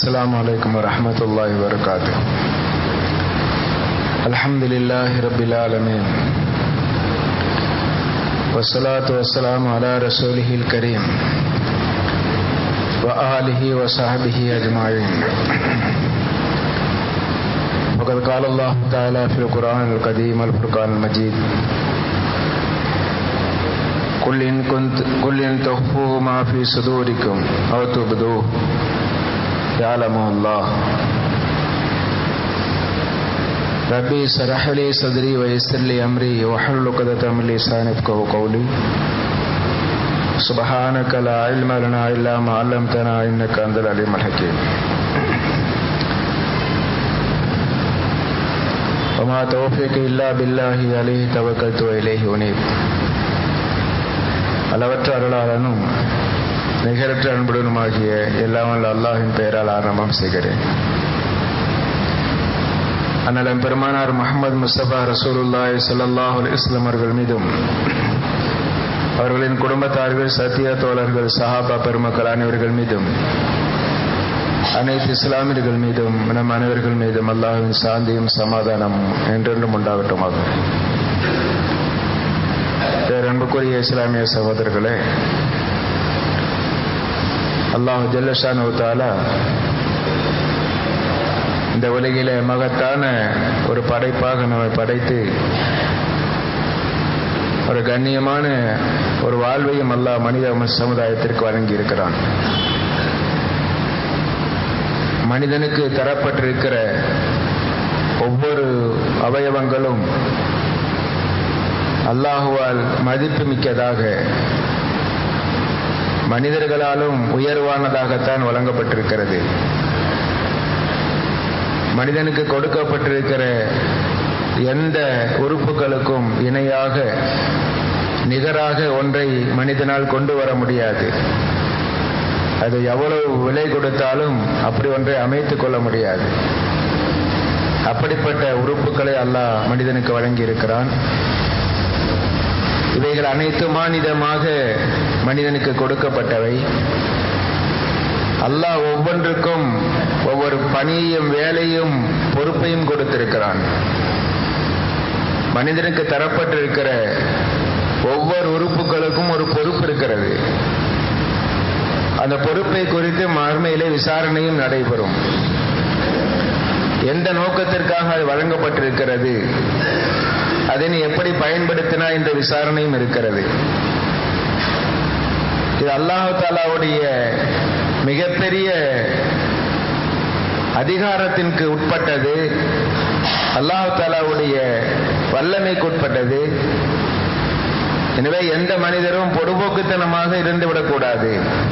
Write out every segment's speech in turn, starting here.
السلام عليكم ورحمة الله وبركاته الحمد لله رب العالمين والصلاة والسلام على رسوله الكريم وآله وصحبه أجمعين وقد قال الله تعالى في القرآن القديم الفرقان المجيد قل إن كنت قل إن تخفوه ما في صدوركم أو تبدوه يعلمه الله ربي اشرح لي صدري ويسر لي أمري واحلل عقدة من لساني يفقهوا قولي سبحانك لا علم لنا إلا ما علمتنا إنك أنت العليم الحكيم وما توفيق إلا بالله عليه توكلت وإليه أنيب அளவற்ற அருளாளனும் நிகரற்ற அன்புடனுமாகிய எல்லாம் வல்ல அல்லாஹின் பெயரால் ஆரம்பம் செய்கிறேன் அண்ணலம் பெருமானார் முகமது முஸ்தபா ரசூலுல்லாய் சல்லாஹ் இஸ்லாம் அவர்கள் மீதும் அவர்களின் குடும்பத்தார்கள் சத்திய தோழர்கள் சஹாபா பெருமக்கள் அனைவர்கள் மீதும் அனைத்து இஸ்லாமியர்கள் மீதும் நம் அனைவர்கள் மீதும் அல்லாஹின் சாந்தியும் சமாதானமும் என்றென்றும் உண்டாகட்டுமாக பேரன்புக்குரிய இஸ்லாமிய சகோதரர்களே அல்லாஹு ஜல்லஷானு தாலா இந்த உலகில மகத்தான ஒரு படைப்பாக நம்மை படைத்து ஒரு கண்ணியமான ஒரு வாழ்வையும் அல்லாஹ் மனித சமுதாயத்திற்கு வழங்கி இருக்கிறான் மனிதனுக்கு தரப்பட்டிருக்கிற ஒவ்வொரு அவயவங்களும் அல்லாஹுவால் மதிப்பு மிக்கதாக மனிதர்களாலும் உயர்வானதாகத்தான் வழங்கப்பட்டிருக்கிறது மனிதனுக்கு கொடுக்கப்பட்டிருக்கிற எந்த உறுப்புகளுக்கும் இணையாக நிகராக ஒன்றை மனிதனால் கொண்டு வர முடியாது அது எவ்வளவு விலை கொடுத்தாலும் அப்படி ஒன்றை அமைத்துக் கொள்ள முடியாது அப்படிப்பட்ட உறுப்புகளை அல்லாஹ் மனிதனுக்கு வழங்கி இருக்கிறான் இவைகள் அனைத்து மாநிலமாக மனிதனுக்கு கொடுக்கப்பட்டவை அல்லாஹ் ஒவ்வொன்றுக்கும் ஒவ்வொரு பணியையும் வேலையும் பொறுப்பையும் கொடுத்திருக்கிறான் மனிதனுக்கு தரப்பட்டிருக்கிற ஒவ்வொரு உறுப்புகளுக்கும் ஒரு பொறுப்பு இருக்கிறது அந்த பொறுப்பை குறித்து மறுமையிலே விசாரணையும் நடைபெறும் எந்த நோக்கத்திற்காக அது வழங்கப்பட்டிருக்கிறது அதனை எப்படி பயன்படுத்தினா இந்த விசாரணையும் இருக்கிறது இது அல்லாஹு தாலாவுடைய மிகப்பெரிய அதிகாரத்திற்கு உட்பட்டது அல்லாஹு தாலாவுடைய வல்லமைக்கு உட்பட்டது எனவே எந்த மனிதரும் பொடுபோக்குத்தனமாக இருந்து விடக்கூடாது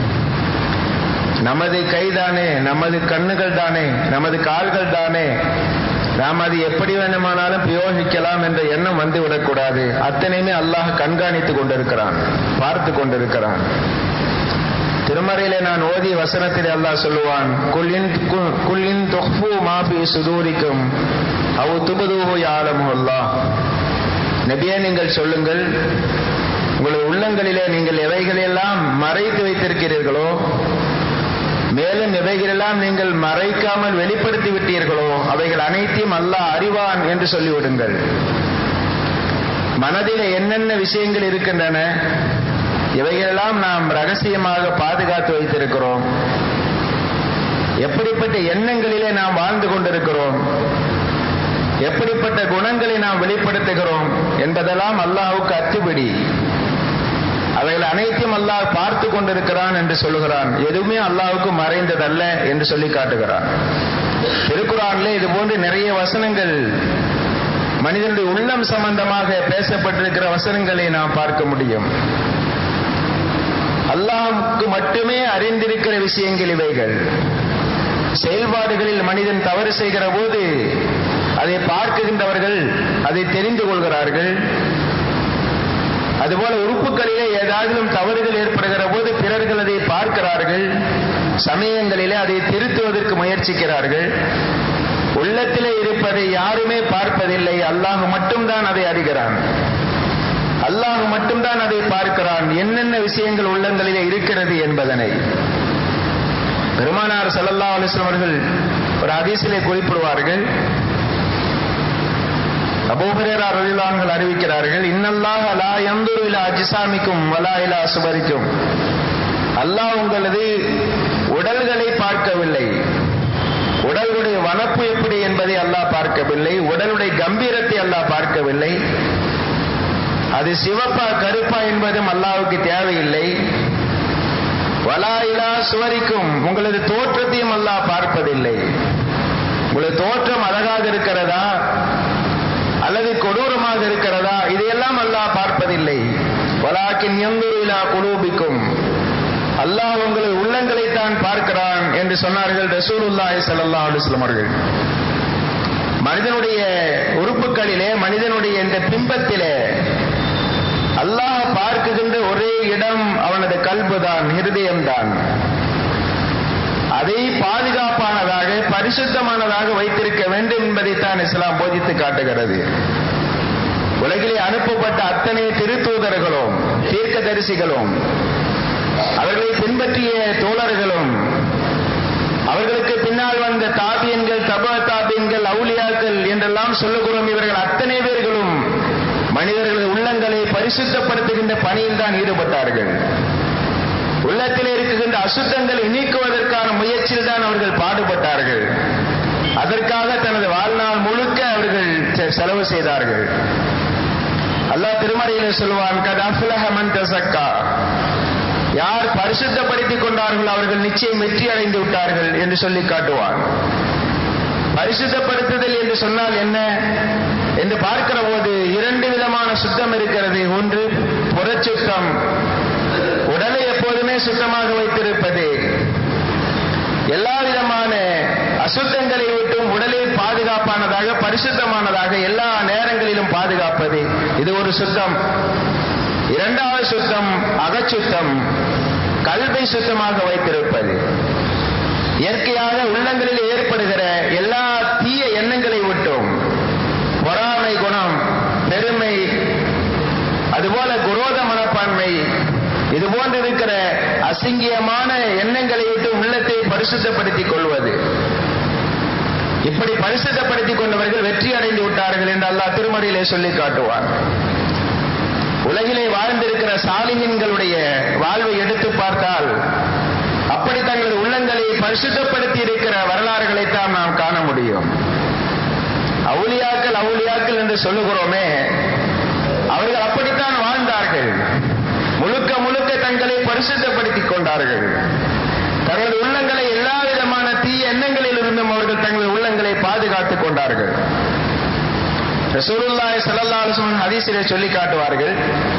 நமது கைதானே நமது கண்ணுகள் தானே நமது கால்கள் தானே நாம் அது எப்படி வேணுமானாலும் பிரயோகிக்கலாம் என்ற எண்ணம் வந்து விடக்கூடாது அத்தனையுமே அல்லாஹ் கண்காணித்துக் கொண்டிருக்கிறான் பார்த்து கொண்டிருக்கிறான் திருமறையிலே நான் ஓதிய வசனத்தில் அல்லாஹ் சொல்லுவான் குல்லின் தொஃபு மாபி சுதூரிக்கும் அவு துபதூஹு யாலமுல்லா நபியே நீங்கள் சொல்லுங்கள் உங்களது உள்ளங்களிலே நீங்கள் எவைகளெல்லாம் மறைத்து வைத்திருக்கிறீர்களோ மேலும் எவைகளெல்லாம் நீங்கள் மறைக்காமல் வெளிப்படுத்தி விட்டீர்களோ அவைகள் அனைத்தையும் அல்லாஹ் அறிவான் என்று சொல்லிவிடுங்கள் மனதில் என்னென்ன விஷயங்கள் இருக்கின்றன இவைகளெல்லாம் நாம் ரகசியமாக பாதுகாத்து வைத்திருக்கிறோம் எப்படிப்பட்ட எண்ணங்களிலே நாம் வாழ்ந்து கொண்டிருக்கிறோம் எப்படிப்பட்ட குணங்களை நாம் வெளிப்படுத்துகிறோம் என்பதெல்லாம் அல்லாஹுக்கு அத்துப்படி அவைகள் அனைத்தையும் அல்லாஹ் பார்த்து கொண்டிருக்கிறான் என்று சொல்லுகிறான் எதுவுமே அல்லாஹுக்கு மறைந்ததல்ல என்று சொல்லி காட்டுகிறான் திருக்குறான்ல இது போன்று நிறைய வசனங்கள் மனிதனுடைய உள்ளம் சம்பந்தமாக பேசப்பட்டிருக்கிற வசனங்களை நாம் பார்க்க முடியும் அல்லாஹுக்கு மட்டுமே அறிந்திருக்கிற விஷயங்கள் இவைகள் செயல்பாடுகளில் மனிதன் தவறு செய்கிற போது அதை பார்க்குகின்றவர்கள் அதை தெரிந்து கொள்கிறார்கள் அதுபோல உறுப்புகளிலே ஏதாவது தவறுகள் ஏற்படுகிற போது பிறர்கள் அதை பார்க்கிறார்கள் சமயங்களிலே அதை திருத்துவதற்கு முயற்சிக்கிறார்கள் உள்ளத்திலே இருப்பதை யாருமே பார்ப்பதில்லை அல்லாஹ் மட்டும்தான் அதை அறிகிறான் அல்லாஹ் மட்டும்தான் அதை பார்க்கிறான் என்னென்ன விஷயங்கள் உள்ளங்களிலே இருக்கிறது என்பதனை பெருமானார் சல்லல்லா அலிஸ்லாம் அவர்கள் ஒரு ஹதீஸிலே குறிப்பிடுவார்கள் அபூஹரேரா ரலிலான்கள் அறிவிக்கிறார்கள் இன்னல்லாஹ் லா யந்துரு இலா அஜ்சாமிக்கும் வலா இலா சுபரிக்கும் அல்லாஹ் உங்களது உடல்களை பார்க்கவில்லை உடலுடைய வனப்பு எப்படி என்பதை அல்லாஹ் பார்க்கவில்லை உடலுடைய கம்பீரத்தை அல்லாஹ் பார்க்கவில்லை அது சிவப்பா கருப்பா என்பதும் அல்லாவுக்கு தேவையில்லை வலா இலா சுவரிக்கும் உங்களது தோற்றத்தையும் அல்லாஹ் பார்ப்பதில்லை உங்களது தோற்றம் அழகாக இருக்கிறதா அல்லது கொடூரமாக இருக்கிறதா இதையெல்லாம் அல்லாஹ் பார்ப்பதில்லை வலாக்கின் எந்தூர் இலா குலூபிக்கும் அல்லாஹ் உங்களது உள்ளங்களை தான் பார்க்கிறான் என்று சொன்னார்கள் ரசூலுல்லாஹி ஸல்லல்லாஹு அலைஹி வஸல்லம் அவர்கள் மனிதனுடைய உறுப்புகளிலே மனிதனுடைய இந்த பிம்பத்திலே அல்லாஹ் பார்க்குகின்ற ஒரே இடம் அவனது கல்புதான் ஹிருதயம்தான் அதை பாதுகாப்பானதாக பரிசுத்தமானதாக வைத்திருக்க வேண்டும் என்பதைத்தான் இஸ்லாம் போதித்து காட்டுகிறது உலகிலே அனுப்பப்பட்ட அத்தனை திருத்தூதர்களும் தீர்க்கதரிசிகளும் அவர்களை பின்பற்றிய தோழர்களும் அவர்களுக்கு பின்னால் வந்த தாபியன்கள் தப தாபியன்கள் அவுலியாக்கள் என்றெல்லாம் சொல்லுகிறோம் இவர்கள் அத்தனை பேர்களும் மனிதர்களது உள்ளங்களை பரிசுத்தப்படுத்துகின்ற பணியில் தான் ஈடுபட்டார்கள் உள்ளத்தில் இருக்குகின்ற அசுத்தங்களை நீக்குவதற்கான முயற்சியில் தான் அவர்கள் பாடுபட்டார்கள் அதற்காக தனது வாழ்நாள் முழுக்க அவர்கள் செலவு செய்தார்கள் அல்லாஹ் திருமறையில் சொல்வான் கதாஃபிலஹ மன் தசக்கா யார் பரிசுத்தப்படுத்திக் கொண்டார்கள் அவர்கள் நிச்சயம் வெற்றி அடைந்து விட்டார்கள் என்று சொல்லி காட்டுவான் பரிசுத்தப்படுத்துதல் என்று சொன்னால் என்ன என்று பார்க்கிற போது இரண்டு விதமான சுத்தம் இருக்கிறது ஒன்று புறச்சுத்தம் உடலை எப்போதுமே சுத்தமாக வைத்திருப்பது எல்லா விதமான அசுத்தங்களை விட்டும் உடலை பாதுகாப்பானதாக பரிசுத்தமானதாக எல்லா நேரங்களிலும் பாதுகாப்பது இது ஒரு சுத்தம் இரண்டாவது சுத்தம் அகச்சுத்தம் கல்வை சுத்தமாக வைத்திருப்பது இயற்கையாக உள்ளங்களில் ஏற்படுகிற எல்லா தீய எண்ணங்களை விட்டும் பொறாமை குணம் பெருமை அதுபோல குரோத மனப்பான்மை இது போன்று இருக்கிற அசிங்கியமான எண்ணங்களை விட்டு உள்ளத்தை பரிசுத்தப்படுத்திக் கொள்வது இப்படி பரிசுத்தப்படுத்திக் கொண்டவர்கள் வெற்றி அடைந்து விட்டார்கள் என்று அல்லாஹ் திருமறையிலே சொல்லி காட்டுவார் உலகிலே வாழ்ந்திருக்கிற சாலிகின்களுடைய வாழ்வை எடுத்து பார்த்தால் அப்படி தங்களது உள்ளங்களை பரிசுத்தப்படுத்தி இருக்கிற வரலாறுகளைத்தான் நாம் காண முடியும் அவுலியாக்கள் அவுலியாக்கள் என்று சொல்லுகிறோமே அவர்கள் அப்படித்தான் வாழ்ந்தார்கள் முழுக்க முழுக்க தங்களை பரிசுத்தப்படுத்திக் கொண்டார்கள் தங்களது உள்ளங்களை எல்லா விதமான தீய எண்ணங்களில் இருந்தும் அவர்கள் தங்களது உள்ளங்களை பாதுகாத்துக் கொண்டார்கள் ரசூலுல்லாஹி ஸல்லல்லாஹு அலைஹி வஸல்லம் ஹதீஸிலே சொல்லி காட்டுவார்கள்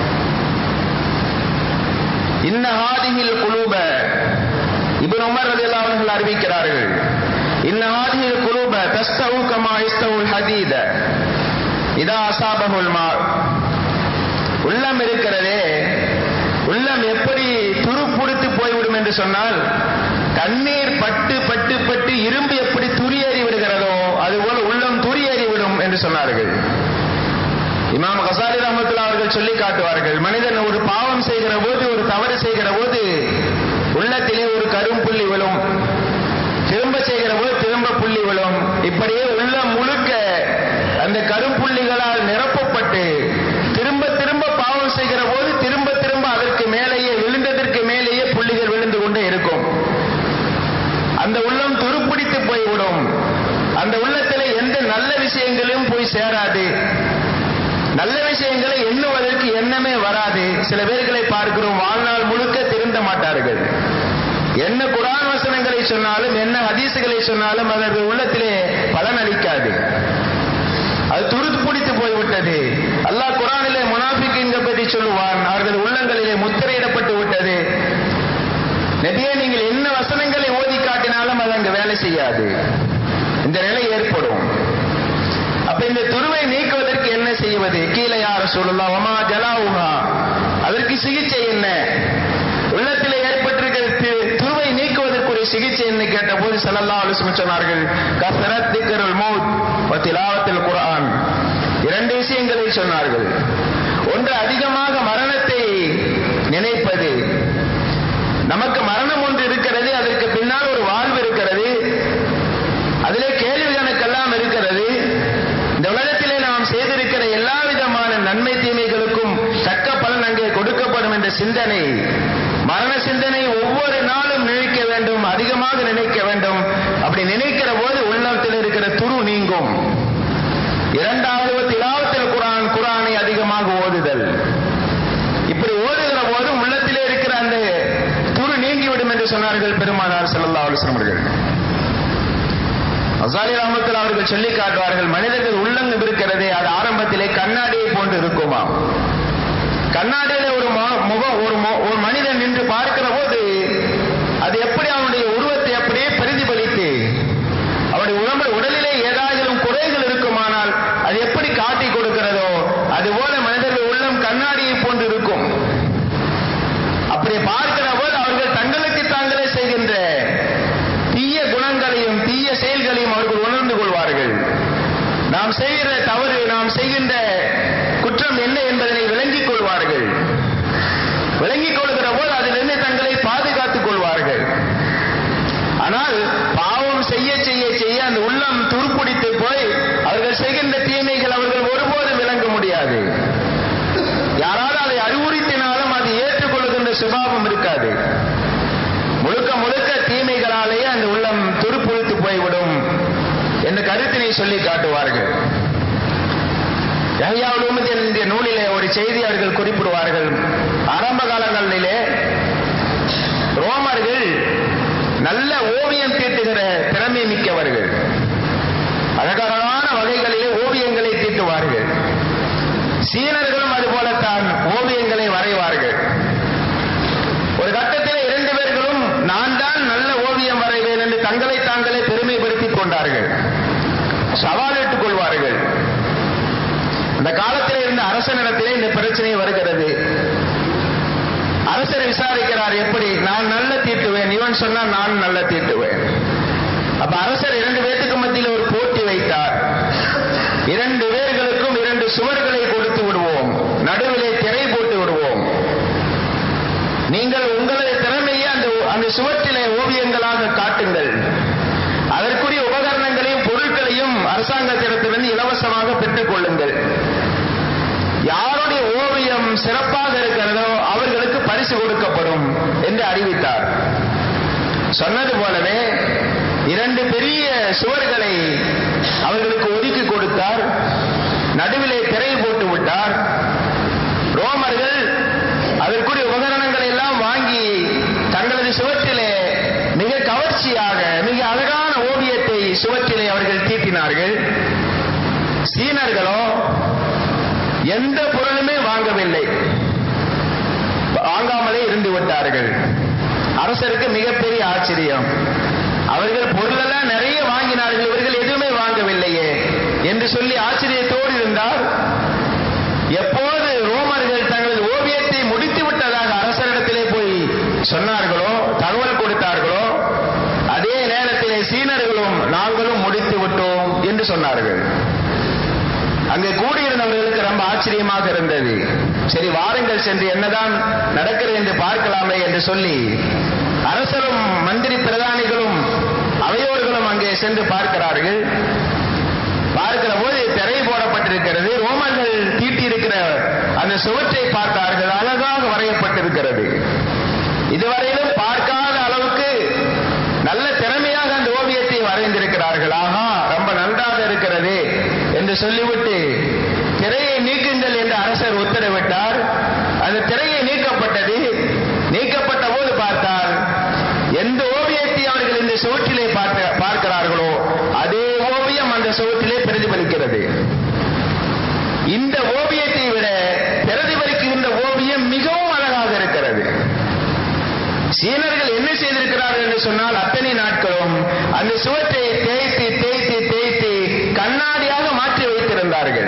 இன்ன ஹாதிஹில் குலூப இப்னு உமர் ரலியல்லாஹு அன்ஹு அறிவிக்கிறார்கள் இன்ன ஹாதிஹில் குலூப தஸ்தவு கமா இஸ்தவுல் ஹதீத இதா அசாபஹுல் மா உள்ளம் இருக்கிறதே உள்ளம் எப்படி துருப்புடுத்து போய்விடும் என்று சொன்னால் தண்ணீர் பட்டு பட்டு பட்டு இரும்பு எப்படி துரியேறி விடுகிறதோ அதுபோல உள்ளம் துரியேறி விடும் என்று சொன்னார்கள் இமாம் கசாலி ரஹமத்துல்லா அவர்கள் சொல்லி காட்டுவார்கள் மனிதன் ஒரு பாவம் செய்கிற போது ஒரு தவறு செய்கிற போது உள்ளத்திலே ஒரு கரும்புள்ளி விழும் திரும்ப செய்கிற போது திரும்ப புள்ளி விழும் இப்படியே உள்ளம் முழுக்க அந்த கரும்புள்ளிகளால் நிரப்பப்பட்டு திரும்ப திரும்ப பாவம் செய்கிற போது திரும்ப திரும்ப அதற்கு மேலேயே விழுந்ததற்கு மேலேயே புள்ளிகள் விழுந்து கொண்டே இருக்கும் அந்த உள்ளம் துருப்பிடித்து போய்விடும் அந்த உள்ளத்தில் எந்த நல்ல விஷயங்களும் போய் சேராது நல்ல விஷயங்களை எண்ணுவதற்கு எண்ணமே வராது சில பேர்களை பார்க்கிறோம் வாழ்நாள் முழுக்க திருந்த மாட்டார்கள் என்ன குரான் வசனங்களை சொன்னாலும் என்ன ஹதீசுகளை சொன்னாலும் அதற்கு உள்ளத்திலே பலன் அளிக்காது அது துருத்து பிடித்து போய்விட்டது அல்லாஹ் குரானிலே முனாஃபிக்கின்கள் பற்றி சொல்லுவான் அவர்கள் உள்ளங்களிலே முத்திரையிடப்பட்டு விட்டது நபியே நீங்கள் என்ன வசனங்களை ஓதி காட்டினாலும் அது அங்கு வேலை செய்யாது இந்த நிலை ஏற்படும் அப்ப இந்த துருவை நீக்குவதற்கு என்ன செய்வது கீழே யார சொல்லலாம் ஒமா ஜலாவுகா அதற்கு சிகிச்சை என்ன உள்ளத்தில் ஏற்பட்டிருக்கிற துருவை நீக்குவதற்குரிய சிகிச்சை என்ன கேட்ட போது சல்லல்லா அலுவலம் சொன்னார்கள் கசரத் திக்கருள் மௌத் திலாவத்தில் குரான் இரண்டு விஷயங்களை சொன்னார்கள் ஒன்று அதிகமாக மரணத்தை நினைப்பது நமக்கு மரணம் ஒன்று இருக்கிறது அதற்கு பின்னால் ஒரு அதிகமாக நினைக்க வேண்டும் அப்படி நினைக்கிற போது உள்ளத்தில் இருக்கிற துரு நீங்கும் இரண்டாவது திலாவத்தில் குரான் குரானை அதிகமாக ஓதுதல் இப்படி ஓதுகிற போது உள்ளத்திலே இருக்கிற அந்த துரு நீங்கிவிடும் என்று சொன்னார்கள் பெருமானார் ஸல்லல்லாஹு அலைஹி வஸல்லம் அவர்கள் அசாலி ராமத்தில் அவர்கள் சொல்லி காட்டுவார்கள் மனிதர்கள் உள்ளங்கம் இருக்கிறதே அது ஆரம்பத்திலே கண்ணாடியை போன்று இருக்குமா கண்ணாடியில ஒரு மொ- முகம் ஒரு மொ- ஒரு மனிதன் நின்று பார்க்கிற போது அது எப்படி அவனுடைய உருவத்தை அப்படியே பிரதிபலித்து அவனுடைய உடம்பு உடலிலே ஏதாயிலும் குறைகள் இருக்குமானால் அது எப்படி காட்டி கொடுக்கிறதோ அதுபோல மனிதர்கள் உள்ளம் கண்ணாடியை போன்று இருக்கும் அப்படி பார்க்கிற போது அவர்கள் தங்களுக்கு தாங்களே செய்கின்ற தீய குணங்களையும் தீய செயல்களையும் அவர்கள் உணர்ந்து கொள்வார்கள் நாம் செய்கிற தவறு நாம் செய்கின்ற குற்றம் என்ன என்பதனை விளங்கிக் கொள்வார்கள் விளங்கிக் கொள்கிற போது அதிலிருந்து தங்களை பாதுகாத்துக் கொள்வார்கள் ஆனால் பாவம் செய்ய செய்ய செய்ய அந்த உள்ளம் துருப்பிடித்து போய் அவர்கள் செய்கின்ற தீமைகள் அவர்கள் ஒருபோதும் விளங்க முடியாது யாராவது அதை அறிவுறுத்தினாலும் அதை ஏற்றுக்கொள்கின்ற சுபாவம் இருக்காது முழுக்க முழுக்க தீமைகளாலேயே அந்த உள்ளம் துருப்புழித்து போய்விடும் என்ற கருத்தினை சொல்லி காட்டுவார்கள் யஹ்யா உலூமுத்தீன் என்ற நூலிலே ஒரு செய்தி அவர்கள் குறிப்பிடுவார்கள் ஆரம்ப காலங்களிலே ரோமர்கள் நல்ல ஓவியம் தீட்டுகிற திறமை மிக்கவர்கள் அழகழகான வகைகளிலே ஓவியங்களை தீட்டுவார்கள் சீனர்களும் அதுபோலத்தான் ஓவியங்களை வரைவார்கள் ஒரு கட்டத்தில் இரண்டு பேர்களும் நான் தான் நல்ல ஓவியம் வரைவேன் என்று தங்களை தாங்களே பெருமைப்படுத்திக் கொண்டார்கள் சவாலிட்டுக் கொள்வார்கள் அந்த காலத்தில் இருந்த அரசனிடத்திலே இந்த பிரச்சனை வருகிறது அரசர் விசாரிக்கிறார் எப்படி நான் நல்ல தீட்டுவேன் இவன் சொன்னா நான் நல்ல தீட்டுவேன் அப்ப அரசர் இரண்டு பேத்துக்கு மத்தியில் ஒரு போட்டி வைத்தார் இரண்டு பேர்களுக்கும் இரண்டு சுவர்களை கொடுத்து விடுவோம் நடுவிலே திரை போட்டு விடுவோம் நீங்கள் உங்களது திறமையை அந்த அந்த சுவற்றிலே ஓவியங்களாக காட்டுங்கள் அதற்குரிய உபகரணங்களையும் பொருட்களையும் அரசாங்கத்திடத்திலிருந்து இலவசமாக பெற்றுக் கொள்ளுங்கள் யாருடைய ஓவியம் சிறப்பாக இருக்கிறதோ அவர்களுக்கு பரிசு கொடுக்கப்படும் என்று அறிவித்தார் சொன்னது போலவே இரண்டு பெரிய சுவர்களை அவர்களுக்கு ஒதுக்கி கொடுத்தார் நடுவிலே திரை போட்டு விட்டார் ரோமர்கள் அதற்குரிய உபகரணங்களை எல்லாம் வாங்கி தங்களது சுவற்றிலே மிக கவர்ச்சியாக மிக அழகான ஓவியத்தை சுவற்றிலே அவர்கள் தீட்டினார்கள் சீனர்களோ எந்த பொருளுமே வாங்கவில்லை வாங்காமலே இருந்து விட்டார்கள் அரசருக்கு மிகப்பெரிய ஆச்சரியம் அவர்கள் பொருளெல்லாம் நிறைய வாங்கினார்கள் இவர்கள் எதுவுமே வாங்கவில்லையே என்று சொல்லி ஆச்சரியத்தோடு இருந்தார் எப்போது ரோமர்கள் தங்களது ஓவியத்தை முடித்து விட்டதாக அரசரிடத்திலே போய் சொன்னார்களோ தகவல் கொடுத்தார்களோ அதே நேரத்திலே சீனர்களும் நாங்களும் முடித்து விட்டோம் என்று சொன்னார்கள் அங்கே கூடியிருந்தவர்களுக்கு ரொம்ப ஆச்சரியமாக இருந்தது சரி வாருங்கள் சென்று என்னதான் நடக்கிறது என்று பார்க்கலாமே என்று சொல்லி அரசரும் மந்திரி பிரதானிகளும் அவையோர்களும் அங்கே சென்று பார்க்கிறார்கள் பார்க்கிற போது திரை போடப்பட்டிருக்கிறது ரோமர்கள் தீட்டியிருக்கிற அந்த சுவற்றை பார்த்தார்கள் அழகாக வரையப்பட்டிருக்கிறது இதுவரையிலும் பார்க்காத அளவுக்கு நல்ல திறமையாக அந்த ஓவியத்தை வரைந்திருக்கிறார்கள் ஆஹா ரொம்ப நன்றாக இருக்கிறது என்று சொல்லிவிட்டு திரையை நீக்குங்கள் என்று அரசர் உத்தரவிட்டார் அந்த திரையை நீக்கப்பட்டது நீக்கப்பட்ட போது பார்த்தால் எந்த ஓவியத்தை அவர்கள் இந்த சுவற்றிலே பார்க்க பார்க்கிறார்களோ அதே ஓவியம் அந்த சுவற்றிலே பிரதிபலிக்கிறது இந்த ஓவியத்தை விட பிரதிபலிக்கின்ற ஓவியம் மிகவும் அழகாக இருக்கிறது சீனர்கள் என்ன செய்திருக்கிறார்கள் என்று சொன்னால் அத்தனை நாட்களும் அந்த சுவற்றை தேய்த்து தேய்த்து தேய்த்து கண்ணாடியாக மாற்றி வைத்திருந்தார்கள்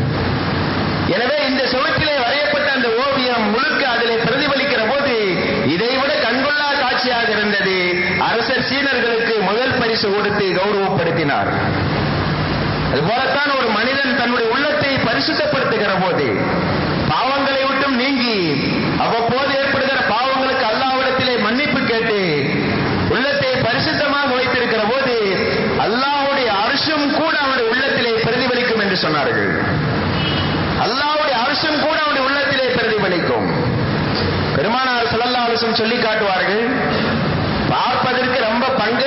எனவே இந்த சுவற்றிலே வரையப்பட்ட அந்த ஓவியம் முழுக்க அதிலே பிரதிபலிக்கிற போது இதைவிட கண்கொள்ளா காட்சியாக இருந்தது அரசர் சீனர்களுக்கு முதல் பரிசு கொடுத்து கௌரவப்படுத்தினார் அதுபோலத்தான் ஒரு மனிதன் தன்னுடைய உள்ளத்தை பரிசுத்தப்படுத்துகிற போது பாவங்களை விட்டும் நீங்கி அவ்வப்போது ஏற்படுகிற பாவங்களுக்கு அல்லாவிடத்திலே மன்னிப்பு கேட்டு உள்ளத்தை பரிசுத்தமாக வைத்திருக்கிற போது அல்லாஹ்வுடைய அரிசும் கூட அவனுடைய உள்ளத்திலே பிரதிபலிக்கும் என்று சொன்னார்கள் அல்லாஹ்வுடைய அரிசும் கூட அவனுடைய உள்ளத்திலே பிரதிபலிக்கும் பெருமானார் ஸல்லல்லாஹு அலைஹி வஸல்லம் சொல்லி காட்டுவார்கள் பார்ப்பதற்கு ரொம்ப பங்க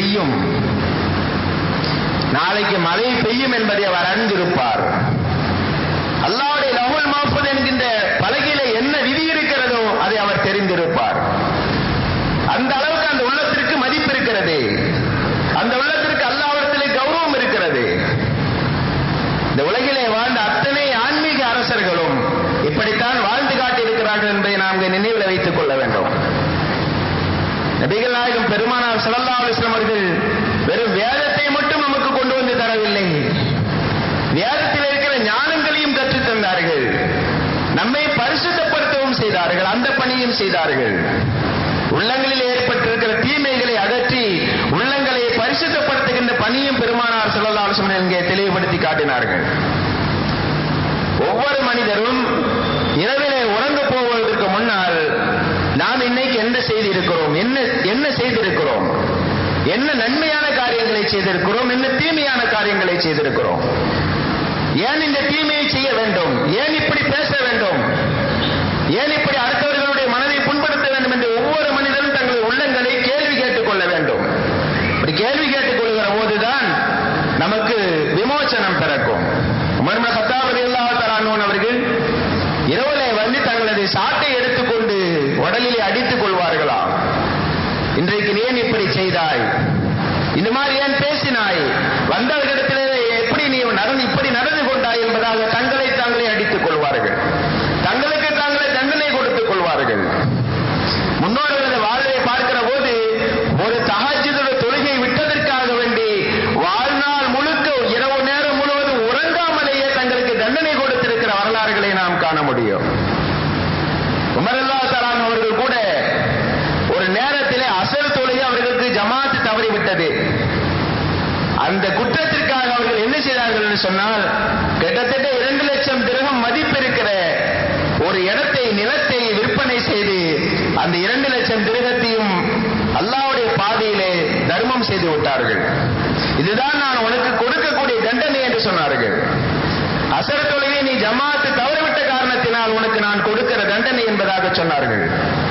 பெய்யும் நாளைக்கு மழை பெய்யும் என்பதை அவர் அறிந்திருப்பார் அல்லாவுடைய லகுல் மாஃபுத் என்கின்ற பலகையில என்ன விதி இருக்கிறதோ அதை அவர் தெரிந்திருப்பார் அந்த அளவுக்கு அந்த உள்ளத்திற்கு மதிப்பு இருக்கிறது அந்த உள்ளத்திற்கு அல்லாவிடத்திலே கௌரவம் இருக்கிறது இந்த உலகிலே வாழ்ந்த அத்தனை ஆன்மீக அரசர்களும் இப்படித்தான் வாழ்ந்து காட்டியிருக்கிறார்கள் என்பதை நாம் நினைவில் வைத்துக் கொள்ள வேண்டும் நபிகள் நாயகம் பெருமானார் சல்லா அலிஸ்லாம் அவர்கள் வெறும் வேதத்தை மட்டும் நமக்கு கொண்டு வந்து தரவில்லை வேதத்தில் இருக்கிற ஞானங்களையும் கற்றுத் தந்தார்கள் நம்மை பரிசுத்தப்படுத்தவும் செய்தார்கள் அந்த பணியும் செய்தார்கள் உள்ளங்களில் ஏற்பட்டிருக்கிற தீமைகளை அகற்றி உள்ளங்களை பரிசுத்தப்படுத்துகின்ற பணியும் பெருமானார் சல்லா அலிஸ்லாம் இங்கே தெளிவுபடுத்தி காட்டினார்கள் ஒவ்வொரு மனிதரும் இரவிலே உறங்க போவதற்கு முன்னால் நாம் இன்னைக்கு என்ன செய்திருக்கிறோம் என்ன என்ன செய்திருக்கிறோம் என்ன நன்மையான காரியங்களை செய்திருக்கிறோம் என்ன தீமையான காரியங்களை செய்திருக்கிறோம் ஏன் இந்த தீமையை செய்ய வேண்டும் ஏன் இப்படி பேச வேண்டும் ஏன் இப்படி அடுத்தவர்களுடைய மனதை புண்படுத்த வேண்டும் என்று ஒவ்வொரு மனிதரும் தங்கள் உள்ளங்களை கேள்வி கேட்டுக் கொள்ள வேண்டும் இப்படி கேள்வி கேட்டுக் கொள்கிற போதுதான் நமக்கு விமோசனம் பிறக்கும் உமர் சத்தாபதி அல்லாஹான் அவர்கள் இரவுல வந்து தங்களது சாட்டை எடுத்துக்கொண்டு உடலிலே அடித்துக் கொள்வார்களாம் இன்றைக்கு நீ ஏன் இப்படி செய்தாய் இந்த மாதிரி ஏன் பேசினாய் வந்தவர்களிடத்திலே எப்படி நீ நடந்து இப்படி நடந்து கொண்டாய் என்பதாக தங்களை தாங்களே அடித்துக் கொள்வார்கள் தங்களுக்கு தாங்களே தண்டனை கொடுத்துக் கொள்வார்கள் முன்னோர்களது வாழ்வை பார்க்கிற போது ஒரு தகாஜிதோட தொழுகை விட்டதற்காக வேண்டி வாழ்நாள் முழுக்க இரவு நேரம் முழுவதும் உறங்காமலேயே தங்களுக்கு தண்டனை கொடுத்திருக்கிற வரலாறுகளை நாம் காண முடியும் உமரல்லா தலான் அவர்கள் கூட ஒரு நேரத்திலே அசல் தொழுகை அவர்களுக்கு ஜமாத்து தவறிவிட்டது அந்த குற்றத்திற்காக அவர்கள் என்ன செய்தார்கள் என்று சொன்னால் கிட்டத்தட்ட இரண்டு லட்சம் திரகம் மதிப்பு இருக்கிற ஒரு இடத்தை நிலத்தை விற்பனை செய்து அந்த இரண்டு லட்சம் திருகத்தையும் அல்லாவுடைய பாதையிலே தர்மம் செய்து விட்டார்கள் இதுதான் நான் உனக்கு கொடுக்கக்கூடிய தண்டனை என்று சொன்னார்கள் அசர் தொழுகை நீ ஜமாத்து தவறவிட்ட காரணத்தினால் உனக்கு நான் கொடுக்கிற தண்டனை என்பதாக சொன்னார்கள்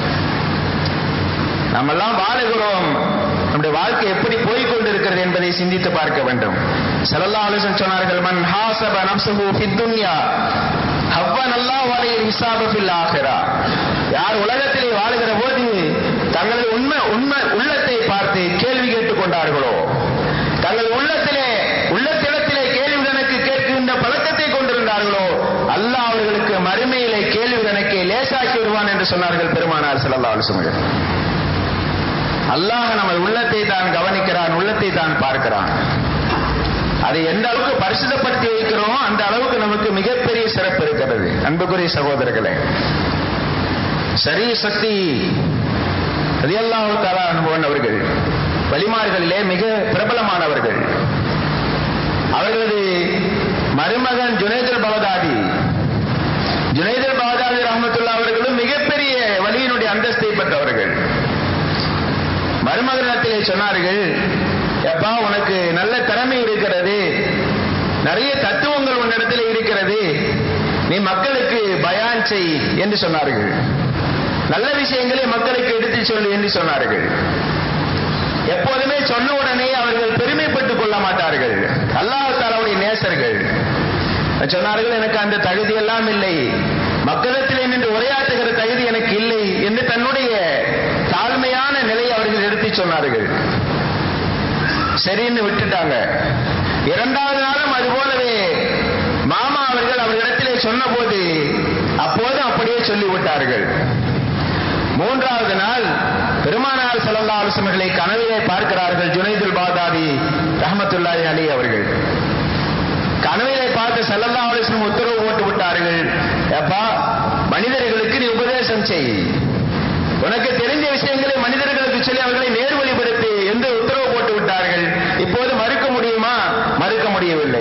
நம்மெல்லாம் வாழுகிறோம் நம்முடைய வாழ்க்கை எப்படி போய் கொண்டிருக்கிறது என்பதை சிந்தித்து பார்க்க வேண்டும் சல்லா அலிசன் சொன்னார்கள் மன் ஹாசப நப்சுஹு ஃபித் துன்யா ஹவ்வன் அல்லாஹ் அலைஹி ஹிசாப ஃபில் ஆஹிரா யார் உலகத்திலே வாழுகிற போது தங்களது உண்மை உண்மை உள்ளத்தை பார்த்து கேள்வி கேட்டுக் கொண்டார்களோ தங்கள் உள்ளத்திலே உள்ளத்திடத்திலே கேள்வி கணக்கு கேட்கின்ற பழக்கத்தை கொண்டிருந்தார்களோ அல்லாஹ் அவர்களுக்கு மறுமையிலே கேள்வி கணக்கை லேசாக்கி விடுவான் என்று சொன்னார்கள் பெருமானார் சல்லா அலுவலர்கள் அல்லாஹ் நமது உள்ளத்தை தான் கவனிக்கிறான் உள்ளத்தை தான் பார்க்கிறான் அதை எந்த அளவுக்கு பரிசுத்தப்படுத்தி வைக்கிறோமோ அந்த அளவுக்கு நமக்கு மிகப்பெரிய சிறப்பு இருக்கிறது அன்புக்குரிய சகோதரர்களே சரி சக்தி ரதியல்லாஹு தாலா அனுபவன் அவர்கள் வலிமார்களிலே மிக பிரபலமானவர்கள் அவர்களது மருமகன் ஜுனைதல் பவதாதி ஜுனைதல் பவதாதி ரஹமத்துல்லா அவர்களும் மிகப்பெரிய வலியினுடைய அந்தஸ்தை பெற்றவர்கள் மருமகனத்திலே சொன்னார்கள் எப்பா உனக்கு நல்ல திறமை இருக்கிறது நிறைய தத்துவங்கள் உன்னிடத்தில் இருக்கிறது நீ மக்களுக்கு பயான் செய் என்று சொன்னார்கள் நல்ல விஷயங்களை மக்களுக்கு எடுத்து சொல்லு என்று சொன்னார்கள் எப்போதுமே சொன்ன உடனே அவர்கள் பெருமைப்பட்டுக் கொள்ள மாட்டார்கள் அல்லாஹாலாவுடைய நேசர்கள் சொன்னார்கள் எனக்கு அந்த தகுதி எல்லாம் இல்லை மக்களிடத்தில் நின்று உரையாற்றுகிற தகுதி எனக்கு இல்லை என்று தன்னுடைய தாழ்மையான நிலையை அவர்கள் எடுத்து சொன்னார்கள் சரின்னு விட்டுட்டாங்க இரண்டாவது நாளும் அது போலவே மாமா அவர்கள் அவர்களிடத்திலே சொன்னபோது அப்போதும் அப்படியே சொல்லிவிட்டார்கள் மூன்றாவது நாள் பெருமானார் சல்லா அலுவலர்களை கனவிலே பார்க்கிறார்கள் ஜுனைதுல் பாதாதி ரஹமத்துல்லாஹி அலி அவர்கள் கனவிலே பார்த்து சல்லல்லா அலுவலம் உத்தரவு போட்டு விட்டார்கள் அப்பா மனிதர்களுக்கு நீ உபதேசம் செய் உனக்கு தெரிஞ்ச விஷயங்களை மனிதர்களுக்கு சொல்லி அவர்களை நேர்வழிப்படுத்தி என்று உத்தரவு போட்டு விட்டார்கள் இப்போது மறுக்க முடியுமா மறுக்க முடியவில்லை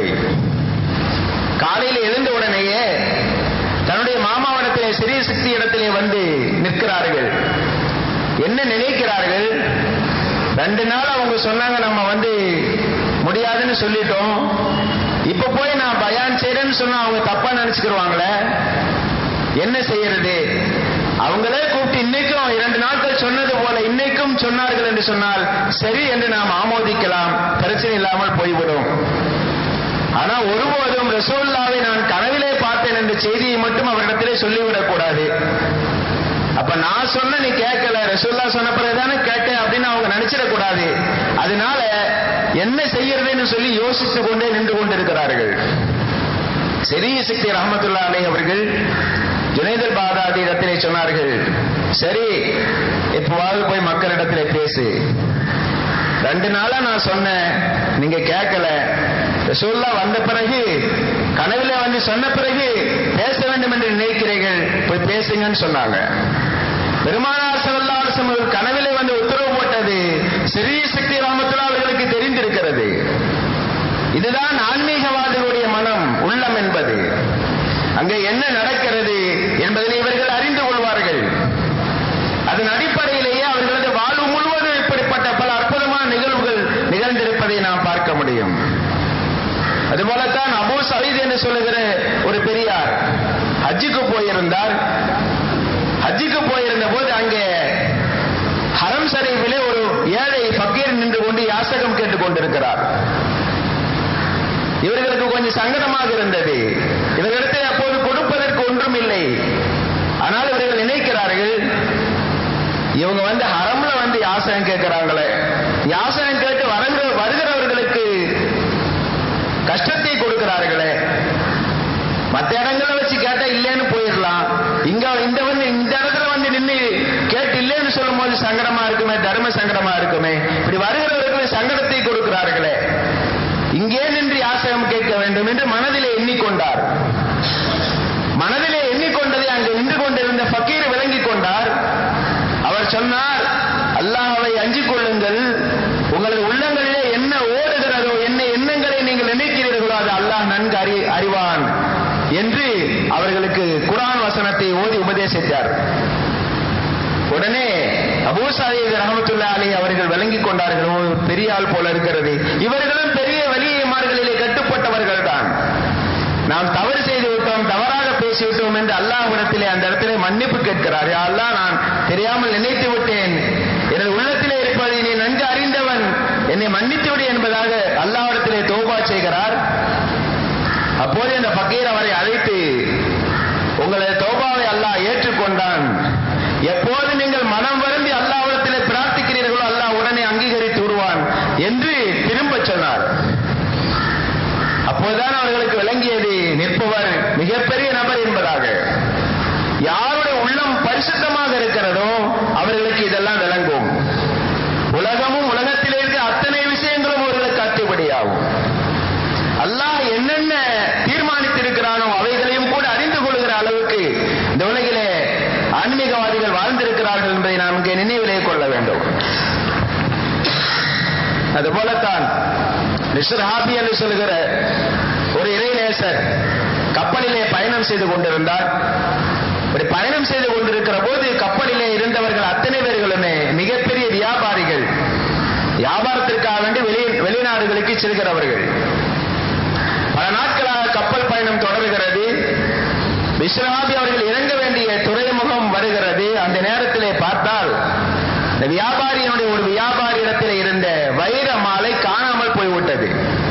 காலையில் எழுந்த உடனேயே தன்னுடைய மாமாவிடத்திலே சிறிய சக்தி இடத்திலே வந்து நிற்கிறார்கள் என்ன நினைக்கிறார்கள் ரெண்டு நாள் அவங்க சொன்னாங்க நம்ம வந்து முடியாதுன்னு சொல்லிட்டோம் இப்ப போய் நான் பயான் செய்யறேன்னு சொன்னா அவங்க தப்பா நினைச்சுக்கிருவாங்களே என்ன செய்யறது அவங்களே கூப்பிட்டு இன்னைக்கும் இரண்டு நாட்கள் சொன்னது போல இன்னைக்கும் திரும்பவும் சொன்னார்கள் என்று சொன்னால் சரி என்று நாம் ஆமோதிக்கலாம் பிரச்சனை இல்லாமல் போய்விடும் ஆனா ஒருபோதும் ரசூல்லாவை நான் கனவிலே பார்த்தேன் என்ற செய்தியை மட்டும் அவரிடத்திலே சொல்லிவிடக் கூடாது அப்ப நான் சொன்ன நீ கேட்கல ரசூல்லா சொன்ன பிறகுதானே கேட்டேன் அப்படின்னு அவங்க நினைச்சிடக்கூடாது அதனால என்ன செய்யறதுன்னு சொல்லி யோசித்துக் கொண்டே நின்று கொண்டிருக்கிறார்கள் செரிய சக்தி ரஹமத்துல்லா அலை அவர்கள் ஜுனைதல் பாதாதி இடத்திலே சொன்னார்கள் சரி எப்பவாவது போய் மக்களிடத்திலே பேசு ரெண்டு நாளா நான் சொன்னேன் நீங்க கேட்கல ரசூல்லா வந்த பிறகு கனவுல வந்து சொன்ன பிறகு பேச வேண்டும் என்று நினைக்கிறீர்கள் போய் பேசுங்கன்னு சொன்னாங்க பெருமானார் சல்லாசம் கனவிலே வந்து உத்தரவு போட்டது சிறிய சக்தி ராமத்துல்லா அவர்களுக்கு தெரிந்திருக்கிறது இதுதான் ஆன்மீகவாதிகளுடைய மனம் உள்ளம் என்பது அங்கே என்ன நடக்கிறது என்பதை இவர்கள் அறிந்து கொள்வார்கள் அதன் அடிப்படையிலேயே அவர்களது வாழ்வு முழுவதும் இப்படிப்பட்ட பல அற்புதமான நிகழ்வுகள் நிகழ்ந்திருப்பதை நாம் பார்க்க முடியும் அதுபோலத்தான் அபு சயீத் என்று சொல்லுகிற ஒரு பெரியார் ஹஜ்ஜுக்கு போயிருந்தார் ஹஜ்ஜுக்கு போயிருந்த போது அங்கே ஹரம் ஷரீஃபிலே ஒரு ஏழை ஃபக்கீர் நின்று கொண்டு யாசகம் கேட்டுக் கொண்டிருக்கிறார் இவர்களுக்கு கொஞ்சம் சங்கடமாக இருந்தது இவர்களிடத்தில் அப்போது கொடுப்பதற்கு ஒன்றும் இல்லை ஆனால் இவர்கள் நினைக்கிறார்கள் இவங்க வந்து ஹரம்ல வந்து யாசகம் கேட்கிறாங்களே யாசகம் கேட்டு வருகிற வருகிறவர்களுக்கு கஷ்டத்தை கொடுக்கிறார்களே மற்ற இடங்கள்ல வச்சு கேட்டா இல்லைன்னு போயிடலாம் இங்க இந்த வந்து இந்த இடத்துல வந்து நின்று கேட்டு இல்லைன்னு சொல்லும் போது சங்கடமா இருக்குமே தர்ம சங்கடமா இருக்குமே இப்படி வருகிறவர்களுக்கு சங்கடத்தை கொடுக்கிறார்களே இங்கே நின்று யாசகம் கேட்க வேண்டும் என்று மனதிலே எண்ணிக்கொண்டார் மனதிலே எண்ணிக்கொண்டதை அங்கு நின்று கொண்டிருந்த ஃபக்கீர் விளங்கிக் கொண்டார் அவர் சொன்னார் அல்லாஹவை அஞ்சிக் கொள்ளுங்கள் உங்களது உள்ளங்களிலே என்ன ஓடுகிறதோ என்ன எண்ணங்களை நீங்கள் நினைக்கிறீர்களோ அது அல்லாஹ் நன்கு அறி அறிவான் என்று அவர்களுக்கு குரான் வசனத்தை ஓதி உபதேசித்தார் உடனே அபூசாயித் ரஹமத்துல்லா அலி அவர்கள் விளங்கிக் கொண்டார்கள் ஓ, பெரிய ஆள் போல இருக்கிறது இவர்களும் பெரிய வலியமார்களிலே கட்டுப்பட்டவர்கள் தான் நாம் தவறு செய்து விட்டோம் தவறாக பேசிவிட்டோம் என்று அல்லாஹ்விடத்திலே அந்த இடத்திலே மன்னிப்பு கேட்கிறார் யா அல்லாஹ் நான் தெரியாமல் நினைத்து விட்டேன் எனது உள்ளத்திலே இருப்பதை நீ நன்கு அறிந்தவன் என்னை மன்னித்து விடு என்பதாக அல்லாஹ்விடத்திலே தௌபா செய்கிறார் அப்போது அந்த பக்கீர் அவரை அழைத்து உங்களது தௌபாவை அல்லாஹ் ஏற்றுக்கொண்டான் எப்போது நீங்கள் மனம் வருந்தி அல்லாஹ்விடத்திலே பிரார்த்திக்கிறீர்களோ அல்லாஹ் உடனே அங்கீகரித்து விடுவான் என்று திரும்பச் சொன்னார் அப்போதுதான் அவர்களுக்கு விளங்கியது நிற்பவர் மிகப்பெரிய நபர் என்பதாக யாருடைய உள்ளம் பரிசுத்தமாக இருக்கிறதோ அவர்களுக்கு இதெல்லாம் விளங்கும் உலகமும் உலகத்தில் இருக்கிற அத்தனை விஷயங்களும் அவர்களுக்கு அத்துப்படியாகும் அல்லாஹ் என்னென்ன தீர்மானித்திருக்கிறானோ அவைகளையும் கூட அறிந்து கொள்கிற அளவுக்கு இந்த உலகிலே ஆன்மீகவாதிகள் வாழ்ந்திருக்கிறார்கள் என்பதை நாம் இங்கே நினைவிலே கொள்ள வேண்டும் அதுபோலத்தான் மிஸ்டர் ஹாபி என்று சொல்லுகிற ஒரு இறைநேசர் கப்பலிலே பயணம் செய்து கொண்டிருந்தார் இப்படி பயணம் செய்து கொண்டிருக்கிற போது கப்பலிலே இருந்தவர்கள் அத்தனை பேர்களுமே மிகப்பெரிய வியாபாரிகள் வியாபாரத்திற்காக வேண்டி வெளி வெளிநாடுகளுக்கு செல்கிறவர்கள் பல நாட்களாக கப்பல் பயணம் தொடர்கிறது விஸ்வநாபி அவர்கள் இறங்க வேண்டிய துறைமுகம் வருகிறது அந்த நேரத்திலே பார்த்தால் இந்த வியாபாரியினுடைய ஒரு வியாபாரி இடத்தில் இருந்த வைர மாலை காணாமல் போய்விட்டது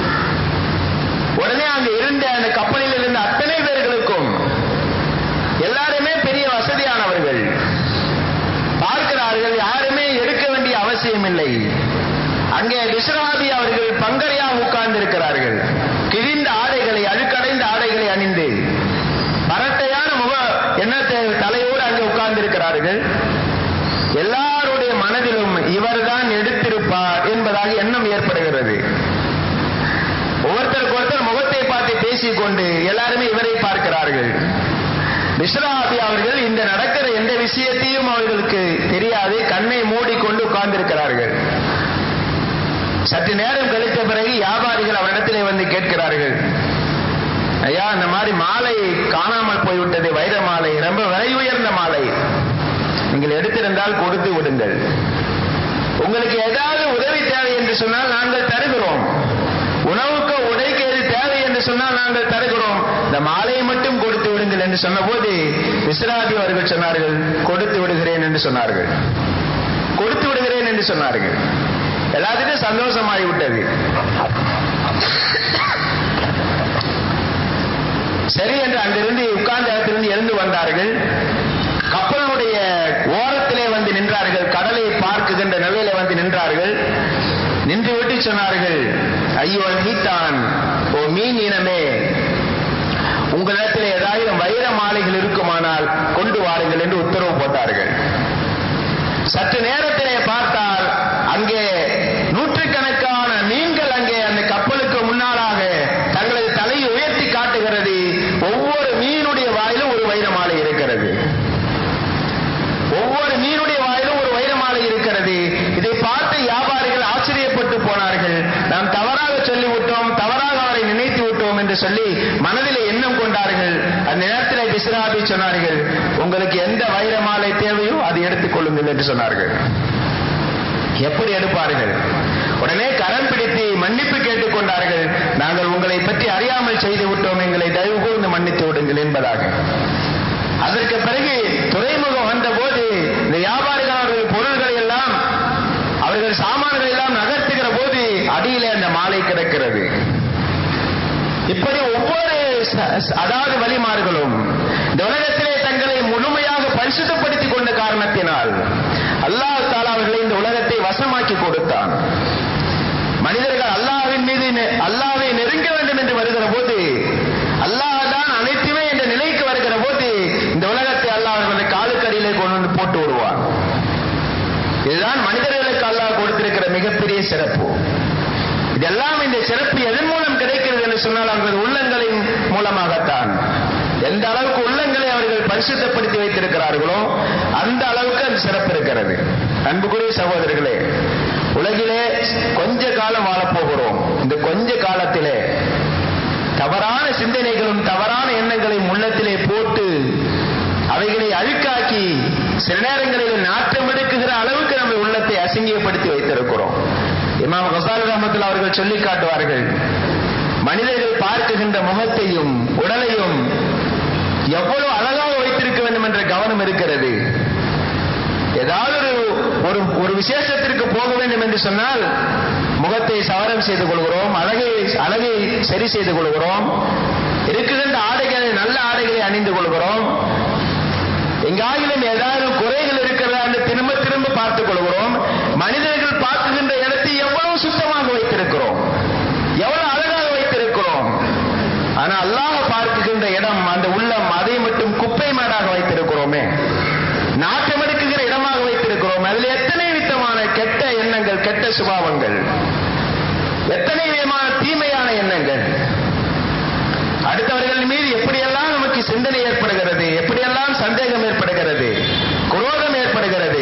உடனே அங்கு இருந்த அந்த கப்பலில் இருந்த அத்தனை பேர்களுக்கும் எல்லாருமே பெரிய வசதியானவர்கள் பார்க்கிறார்கள் யாருமே எடுக்க வேண்டிய அவசியம் இல்லை அங்கே விஸ்வநாபி அவர்கள் பங்கரையாக உட்கார்ந்து இருக்கிறார்கள் கிழிந்த ஆடைகளை அழுக்கடைந்த ஆடைகளை அணிந்து பரட்டையான முக எண்ணத்தை தலையோடு அங்கே உட்கார்ந்து இருக்கிறார்கள் எல்லாருடைய மனதிலும் இவர்தான் எடுத்திருப்பார் என்பதாக எண்ணம் ஏற்படுகிறது ஒவ்வொருத்தருக்கு ஒருத்தர் முகத்தை பார்த்து பேசிக்கொண்டு எல்லாருமே இவரை பார்க்கிறார்கள் விஸ்வநாபி அவர்கள் இந்த நடக்கிற எந்த விஷயத்தையும் அவர்களுக்கு தெரியாது கண்ணை மூடிக்கொண்டு உட்கார்ந்திருக்கிறார்கள் சற்று நேரம் கழித்த பிறகு வியாபாரிகள் அவரிடத்திலே வந்து கேட்கிறார்கள் ஐயா இந்த மாதிரி மாலை காணாமல் போய்விட்டது வைர மாலை ரொம்ப விலை உயர்ந்த மாலை நீங்கள் எடுத்திருந்தால் கொடுத்து விடுங்கள் உங்களுக்கு ஏதாவது உதவி தேவை என்று சொன்னால் நாங்கள் தருகிறோம் உணவுக்கு உடைக்கு எது தேவை என்று சொன்னால் நாங்கள் தருகிறோம் இந்த மாலையை மட்டும் கொடுத்து விடுங்கள் என்று சொன்னபோது விஸ்ராதி அவர்கள் சொன்னார்கள் கொடுத்து விடுகிறேன் என்று சொன்னார்கள் கொடுத்து விடுகிறேன் என்று சொன்னார்கள் எல்லாத்துக்கும் சந்தோஷமாகி விட்டது சரி என்று அங்கிருந்து உட்கார்ந்த இடத்திலிருந்து எழுந்து வந்தார்கள் கப்பலுடைய ஓரத்திலே வந்து நின்றார்கள் கடலை பார்க்குகின்ற நிலையில வந்து நின்றார்கள் நின்று விட்டு சொன்னார்கள் ஐயோ நீத்தான் ஓ மீன் இனமே உங்களிடத்தில் ஏதாவது வைர மாலைகள் இருக்குமானால் கொண்டு வாருங்கள் என்று உத்தரவு போட்டார்கள் சற்று நேரத்திலே பார்த்தால் அங்கே நூற்றுக்கணக்கான மீன்கள் அங்கே அந்த கப்பலுக்கு முன்னாலாக தங்களது தலையை உயர்த்தி காட்டுகிறது ஒவ்வொரு மீனுடைய வாயிலும் ஒரு வைர மாலை இருக்கிறது ஒவ்வொரு மீனுடைய வாயிலும் ஒரு வைர மாலை இருக்கிறது இதை பார்த்து வியாபாரிகள் ஆச்சரியப்பட்டு போனார்கள் நாம் தவறாக சொல்லிவிட்டோம் தவறாக அவரை நினைத்து விட்டோம் என்று சொல்லி மனதிலே எண்ணம் கொண்டார்கள் அந்த நேரத்தில் பிஸ்ராபி சொன்னார்கள் உங்களுக்கு எந்த வைர மாலை தேவையோ அதை எடுத்துக் கொள்ளுங்கள் என்று சொன்னார்கள் எப்படி எடுப்பார்கள் உடனே கரம் பிடித்து மன்னிப்பு கேட்டுக் கொண்டார்கள் நாங்கள் உங்களை பற்றி அறியாமல் செய்து விட்டோம் எங்களை தயவு கூர்ந்து மன்னித்து விடுங்கள் என்பதாக அதற்கு பிறகு துறைமுகம் வந்தபோது இந்த வியாபாரிகள் அவர்கள் பொருள்களை எல்லாம் அவர்கள் சாமான்களை எல்லாம் நகர்த்துகிற போது அடியிலே அந்த மாலை கிடக்கிறது இப்படி ஒவ்வொரு அதாவது வழிமார்களும் இந்த உலகத்திலே தங்களை முழுமையாக பரிசுத்தப்படுத்திக் கொண்ட காரணத்தினால் அல்லாஹ் தாலா அவர்களை இந்த உலகத்தை வசமாக்கி கொடுத்தான் மனிதர்கள் அல்லாவின் மீது அல்லாவை நெருங்க வேண்டும் என்று வருகிற போது அல்லாஹ் தான் அனைத்துமே என்ற நிலைக்கு வருகிற போது இந்த உலகத்தை அல்லாஹ் அவர்களுடைய காலுக்கடியிலே கொண்டு வந்து போட்டு விடுவான் இதுதான் மனிதர்களுக்கு அல்லாஹ் கொடுத்திருக்கிற மிகப்பெரிய சிறப்பு இதெல்லாம் இந்த சிறப்பு எதன் மூலம் கிடைக்கிறது என்று சொன்னால் அவர்கள் உள்ளங்களின் மூலமாகத்தான் எந்த அளவுக்கு உள்ளங்களை அவர்கள் பரிசுத்தப்படுத்தி வைத்திருக்கிறார்களோ அந்த அளவுக்கு அந்த சிறப்பு இருக்கிறது அன்புக்குரிய சகோதரர்களே உலகிலே கொஞ்ச காலம் வாழப்போகிறோம் இந்த கொஞ்ச காலத்திலே தவறான சிந்தனைகளும் தவறான எண்ணங்களையும் உள்ளத்திலே போட்டு அவைகளை அழுக்காக்கி சில நேரங்களில் நாட்டம் எடுக்குகிற அளவுக்கு நம்ம உள்ளத்தை அசிங்கியப்படுத்தி வைத்திருக்கிறோம் இமாம் கசால் ரஹமத்தில் அவர்கள் சொல்லி காட்டுவார்கள் மனிதர்கள் பார்க்குகின்ற முகத்தையும் உடலையும் எவ்வளவு அழகாக வைத்திருக்க வேண்டும் என்ற கவனம் இருக்கிறது ஏதாவது ஒரு ஒரு ஒரு விசேஷத்திற்கு போக வேண்டும் என்று சொன்னால் முகத்தை சவரம் செய்து கொள்கிறோம் அழகை அழகை சரி செய்து கொள்கிறோம் இருக்குகின்ற ஆடைகளை நல்ல ஆடைகளை அணிந்து கொள்கிறோம் எங்காயிலும் ஏதாவது குறைகள் இருக்கிறதா என்று திரும்ப திரும்ப பார்த்துக் கொள்கிறோம் மனிதர்கள் பார்க்குகின்ற இடத்தை எவ்வளவு சுத்தமாக வைத்திருக்கிறோம் எவ்வளவு அழகாக வைத்திருக்கிறோம் ஆனா அல்லாஹ் பார்க்குகின்ற இடம் அந்த உள்ளம் அதை மட்டும் குப்பை மேடாக வைத்திருக்கிறோமே நாட்டம் எடுக்குகிற இடமாக வைத்திருக்கிறோம் அதில் எத்தனை விதமான கெட்ட எண்ணங்கள் கெட்ட சுபாவங்கள் எத்தனை விதமான தீமையான எண்ணங்கள் அடுத்தவர்கள் மீது எப்படியெல்லாம் நமக்கு சிந்தனை ஏற்படுகிறது எப்படியெல்லாம் சந்தேகம் ஏற்படுகிறது குரோதம் ஏற்படுகிறது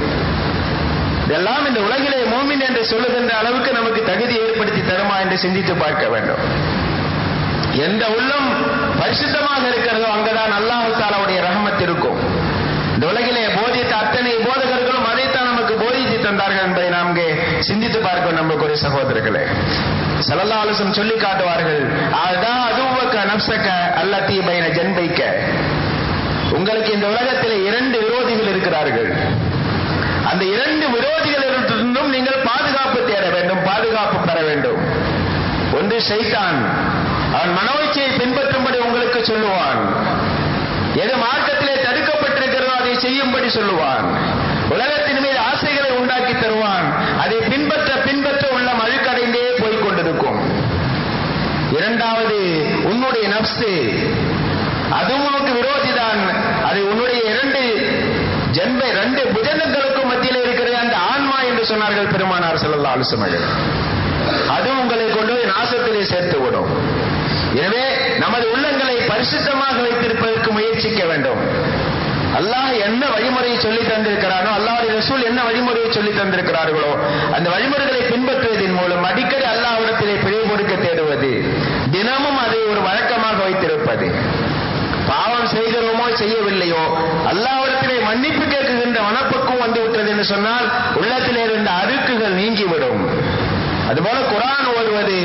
இதெல்லாம் இந்த உலகிலே மோமின் என்று சொல்லுகின்ற அளவுக்கு நமக்கு தகுதி ஏற்படுத்தி தருமா என்று சிந்தித்து பார்க்க வேண்டும் எந்த உள்ளம் பரிசுத்தமாக இருக்கிறதோ அங்கதான் அல்லாஹு தாலாவுடைய ரஹமத் இருக்கும் இந்த உலகிலே போதித்த அத்தனை போதகர்களும் அதைத்தான் நமக்கு போதித்து தந்தார்கள் என்பதை நாம் இங்கே சிந்தித்து பார்க்க நமக்கு ஒரு சகோதரர்களே சலல்லாலுசம் சொல்லி காட்டுவார்கள் அதான் அதுவக்க நப்சக்க அல்லத்தி பைன ஜன்பைக்க உங்களுக்கு இந்த உலகத்தில் இரண்டு விரோதிகள் இருக்கிறார்கள் அந்த இரண்டு விரோதிகளிலிருந்தும் நீங்கள் பாதுகாப்பு தேட வேண்டும் பாதுகாப்பு பெற வேண்டும் ஒன்று சைத்தான் அவன் மனோச்சையை பின்பற்றும்படி உங்களுக்கு சொல்லுவான் எது மார்க்கத்திலே தடுக்கப்பட்டிருக்கிறதோ அதை செய்யும்படி சொல்லுவான் உலகத்தின் மீது ஆசைகளை உண்டாக்கி தருவான் அதை பின்பற்ற பின்பற்ற உள்ளம் அழுக்கடைந்தே போய் கொண்டிருக்கும் இரண்டாவது உன்னுடைய நப்சு அதுவும் உனக்கு விரோதிதான் அது உன்னுடைய இரண்டு ஜென்மை ரெண்டு புஜனங்களுக்கும் மத்தியில் இருக்கிற அந்த ஆன்மா என்று சொன்னார்கள் பெருமானார் செல்லல்லா அலுவலர்கள் அது உங்களை கொண்டு போய் நாசத்திலே சேர்த்து விடும் எனவே நமது உள்ளங்களை பரிசுத்தமாக வைத்திருப்பதற்கு முயற்சிக்க வேண்டும் அல்லாஹ் என்ன வழிமுறையை சொல்லி தந்திருக்கிறானோ அல்லாஹுடைய ரசூல் என்ன வழிமுறையை சொல்லி தந்திருக்கிறார்களோ அந்த வழிமுறைகளை பின்பற்றுவதன் மூலம் அடிக்கடி அல்லாஹ்விடத்திலே பிழை கொடுக்க தேடுவது தினமும் அதை ஒரு வழக்கமாக வைத்திருப்பது பாவம் செய்கிறோமோ செய்யவில்லையோ அல்லாவிடத்திலே மன்னிப்பு கேட்குகின்ற மனப்பக்குவம் வந்து விட்டது என்று சொன்னால் உள்ளத்திலே இருந்த அழுக்குகள் நீங்கிவிடும் அதுபோல குரான் ஓதுவது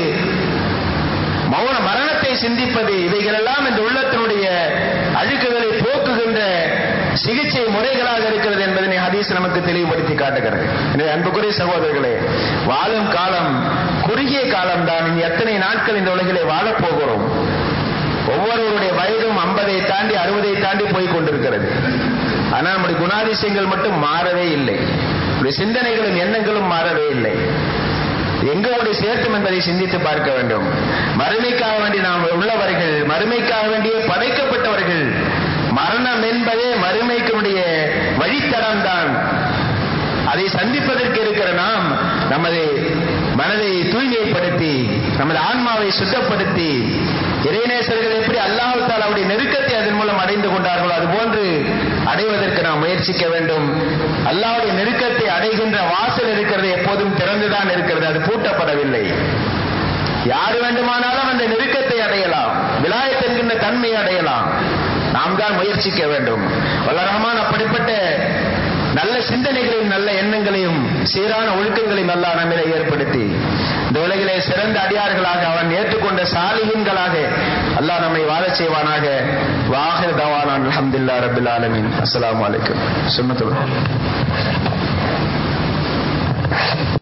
மௌன மரணத்தை சிந்திப்பது இவைகளெல்லாம் இந்த உள்ளத்தினுடைய அழுக்குகளை போக்குகின்ற சிகிச்சை முறைகளாக இருக்கிறது என்பதனை ஹதீஸ் நமக்கு தெளிவுபடுத்தி காட்டுகிறது எனவே அன்புக்குரிய சகோதரர்களே வாழும் காலம் குறுகிய காலம் தான் இனி எத்தனை நாட்கள் இந்த உலகிலே வாழப் போகிறோம் ஒவ்வொருவருடைய வயதும் ஐம்பதை தாண்டி அறுபதை தாண்டி போய் கொண்டிருக்கிறது ஆனால் நம்முடைய குணாதிசயங்கள் மட்டும் மாறவே இல்லை நம்முடைய சிந்தனைகளும் எண்ணங்களும் மாறவே இல்லை எங்க கொண்டு சேர்த்தும் என்பதை சிந்தித்து பார்க்க வேண்டும் மறுமைக்காக வேண்டி நாம் உள்ளவர்கள் மறுமைக்காக வேண்டியே படைக்கப்பட்டவர்கள் மரணம் என்பதே மறுமைக்குடைய வழித்தடம் தான் அதை சந்திப்பதற்கு இருக்கிற நாம் நமது மனதை தூய்மைப்படுத்தி நமது ஆன்மாவை சுத்தப்படுத்தி இறைநேசர்கள் எப்படி அல்லாஹு தாலாவுடைய நெருக்கத்தை அதன் மூலம் அடைந்து கொண்டார்களோ அதுபோன்று அடைவதற்கு நாம் முயற்சிக்க வேண்டும் அல்லாவுடைய நெருக்கத்தை அடைகின்ற வாசல் இருக்கிறது எப்போதும் திறந்துதான் இருக்கிறது அது பூட்டப்படவில்லை யார் வேண்டுமானாலும் அந்த நெருக்கத்தை அடையலாம் விலாயத் என்கின்ற தன்மையை அடையலாம் நாம் தான் முயற்சிக்க வேண்டும் வல்ல ரஹ்மான் அப்படிப்பட்ட நல்ல சிந்தனைகளையும் நல்ல எண்ணங்களையும் சீரான ஒழுக்கங்களையும் அல்லா நம்மிலே ஏற்படுத்தி இந்த உலகிலே சிறந்த அடியார்களாக அவன் ஏற்றுக்கொண்ட சாலிகங்களாக அல்லாஹ் நம்மை வாழச் செய்வானாக வாஹிர் தவானான் அல்ஹம்துலில்லாஹ் ரபில் ஆலமீன் அஸ்ஸலாமு அலைக்கும் சுன்னத்துல்